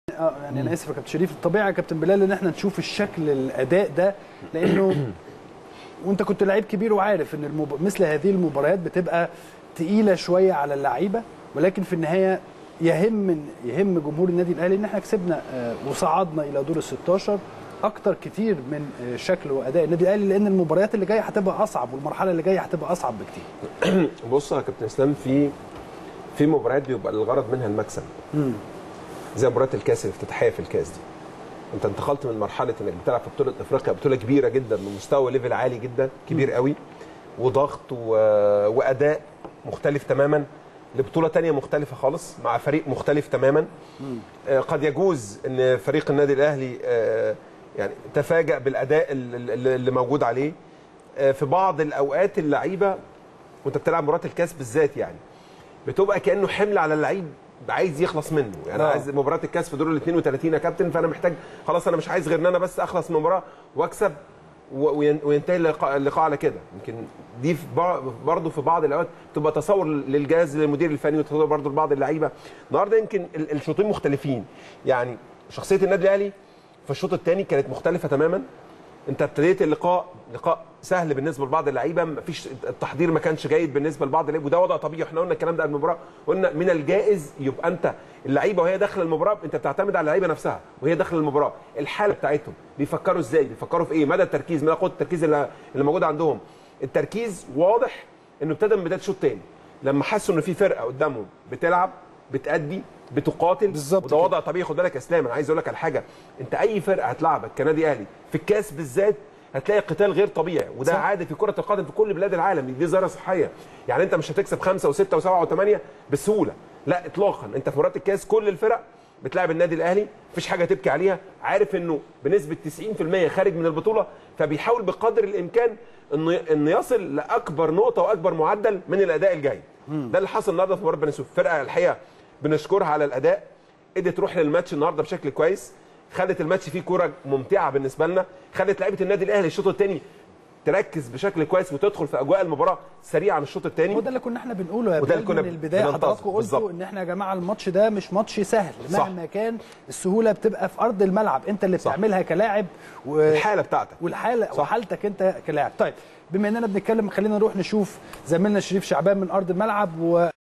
اه يعني انا اسف يا كابتن شريف الطبيعي يا كابتن بلال ان احنا نشوف الشكل الاداء ده لانه وانت كنت لعيب كبير وعارف ان المب... مثل هذه المباريات بتبقى تقيله شويه على اللعيبه ولكن في النهايه يهم يهم جمهور النادي الاهلي ان احنا كسبنا آه، وصعدنا الى دور ال 16 اكتر كتير من آه، شكل واداء النادي الاهلي لان المباريات اللي جايه هتبقى اصعب والمرحله اللي جايه هتبقى اصعب بكتير بص يا كابتن اسلام في في مباريات بيبقى الغرض منها المكسب زي مباراه الكاس الافتتاحيه في الكاس دي انت انتقلت من مرحله انك بتلعب في بطوله افريقيا بطوله كبيره جدا بمستوى ليفل عالي جدا كبير قوي وضغط و... واداء مختلف تماما لبطوله تانية مختلفه خالص مع فريق مختلف تماما آه، قد يجوز ان فريق النادي الاهلي آه، يعني تفاجأ بالاداء ال- ال- اللي موجود عليه آه، في بعض الاوقات اللعيبه وانت بتلعب مباراه الكاس بالذات يعني بتبقى كانه حمل على اللعيب عايز يخلص منه يعني آه. عايز مباراه الكاس في دور ال 32 يا كابتن فانا محتاج خلاص انا مش عايز غير ان انا بس اخلص من المباراه واكسب و- وين- وينتهي اللقاء اللقاء على كده يمكن دي في بع- برضه في بعض الاوقات تبقى تصور للجهاز للمدير الفني وتصور برضه لبعض اللعيبه النهارده يمكن ال- الشوطين مختلفين يعني شخصيه النادي الاهلي في الشوط الثاني كانت مختلفه تماما انت ابتديت اللقاء لقاء سهل بالنسبه لبعض اللعيبه مفيش التحضير ما كانش جيد بالنسبه لبعض اللعيبه وده وضع طبيعي احنا قلنا الكلام ده قبل المباراه قلنا من الجائز يبقى انت اللعيبه وهي داخله المباراه انت بتعتمد على اللعيبه نفسها وهي داخله المباراه الحاله بتاعتهم بيفكروا ازاي بيفكروا في ايه مدى التركيز مدى قوه التركيز اللي, اللي موجوده عندهم التركيز واضح انه ابتدى من بدايه الشوط الثاني لما حسوا ان في فرقه قدامهم بتلعب بتأدي بتقاتل بالظبط وده كده. وضع طبيعي خد بالك يا اسلام انا عايز اقول لك على حاجه انت اي فرقه هتلعبك كنادي اهلي في الكاس بالذات هتلاقي قتال غير طبيعي وده صح. عادي في كره القدم في كل بلاد العالم دي ظاهره صحيه يعني انت مش هتكسب خمسه وسته وسبعه وثمانيه بسهوله لا اطلاقا انت في مباراه الكاس كل الفرق بتلعب النادي الاهلي مفيش حاجه تبكي عليها عارف انه بنسبه 90% خارج من البطوله فبيحاول بقدر الامكان انه انه يصل لاكبر نقطه واكبر معدل من الاداء الجيد ده اللي حصل النهارده في مباراه بني سويف فرقه الحقيقه بنشكرها على الاداء قدرت تروح للماتش النهارده بشكل كويس خلت الماتش فيه كوره ممتعه بالنسبه لنا خلت لعيبه النادي الاهلي الشوط الثاني تركز بشكل كويس وتدخل في اجواء المباراه سريعا الشوط الثاني هو ده اللي كنا احنا بنقوله يا وده اللي بلال كنا من البدايه بننتظر. حضراتكم قلتوا بالظبط. ان احنا يا جماعه الماتش ده مش ماتش سهل صح. مهما كان السهوله بتبقى في ارض الملعب انت اللي صح. بتعملها كلاعب و... الحاله بتاعتك والحاله صح. وحالتك انت كلاعب طيب بما اننا بنتكلم خلينا نروح نشوف زميلنا شريف شعبان من ارض الملعب و